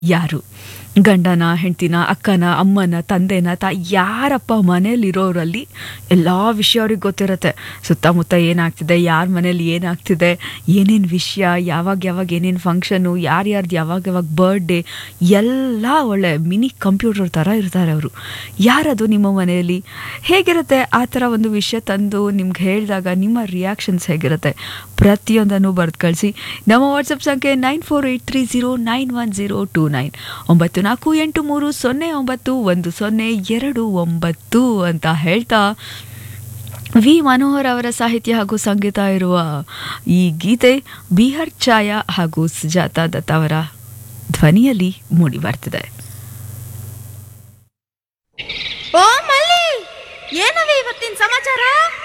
ಯಾರು ಗಂಡನ ಹೆಂಡ್ತಿನ ಅಕ್ಕನ ಅಮ್ಮನ ತಂದೆನ ತಾ ಯಾರಪ್ಪ ಮನೇಲಿರೋರಲ್ಲಿ ಎಲ್ಲ ವಿಷಯ ಅವ್ರಿಗೆ ಗೊತ್ತಿರುತ್ತೆ ಸುತ್ತಮುತ್ತ ಏನಾಗ್ತಿದೆ ಯಾರ ಮನೇಲಿ ಏನಾಗ್ತಿದೆ ಏನೇನು ವಿಷಯ ಯಾವಾಗ ಯಾವಾಗ ಏನೇನು ಫಂಕ್ಷನು ಯಾರ್ಯಾರ್ದು ಯಾವಾಗ ಯಾವಾಗ ಬರ್ಡೇ ಎಲ್ಲ ಒಳ್ಳೆ ಮಿನಿ ಕಂಪ್ಯೂಟರ್ ಥರ ಇರ್ತಾರೆ ಅವರು ಯಾರದು ನಿಮ್ಮ ಮನೆಯಲ್ಲಿ ಹೇಗಿರುತ್ತೆ ಆ ಥರ ಒಂದು ವಿಷಯ ತಂದು ನಿಮ್ಗೆ ಹೇಳಿದಾಗ ನಿಮ್ಮ ರಿಯಾಕ್ಷನ್ಸ್ ಹೇಗಿರುತ್ತೆ ಪ್ರತಿಯೊಂದನ್ನು ಬರೆದು ಕಳಿಸಿ ನಮ್ಮ ವಾಟ್ಸಪ್ ಸಂಖ್ಯೆ nine four eight three zero nine one zero two nine ಒಂಬತ್ತು ನಾಲ್ಕು ಎಂಟು ಮೂರು ಸೊನ್ನೆ ಒಂಬತ್ತು ಒಂದು ಸೊನ್ನೆ ಎರಡು ಒಂಬತ್ತು ಅಂತ ಹೇಳ್ತಾ ವಿ ಮನೋಹರ್ ಅವರ ಸಾಹಿತ್ಯ ಹಾಗೂ ಸಂಗೀತ ಇರುವ ಈ ಗೀತೆ ಬಿಹಾರ್ ಛಾಯಾ ಹಾಗೂ ಸುಜಾತಾ ದತ್ ಅವರ ಧ್ವನಿಯಲ್ಲಿ ಮೂಡಿ ಬರ್ತಿದೆ ಓ ಮಲ್ಲಿ ಏನವೇ ಇವತ್ತಿನ ಸಮಾಚಾರ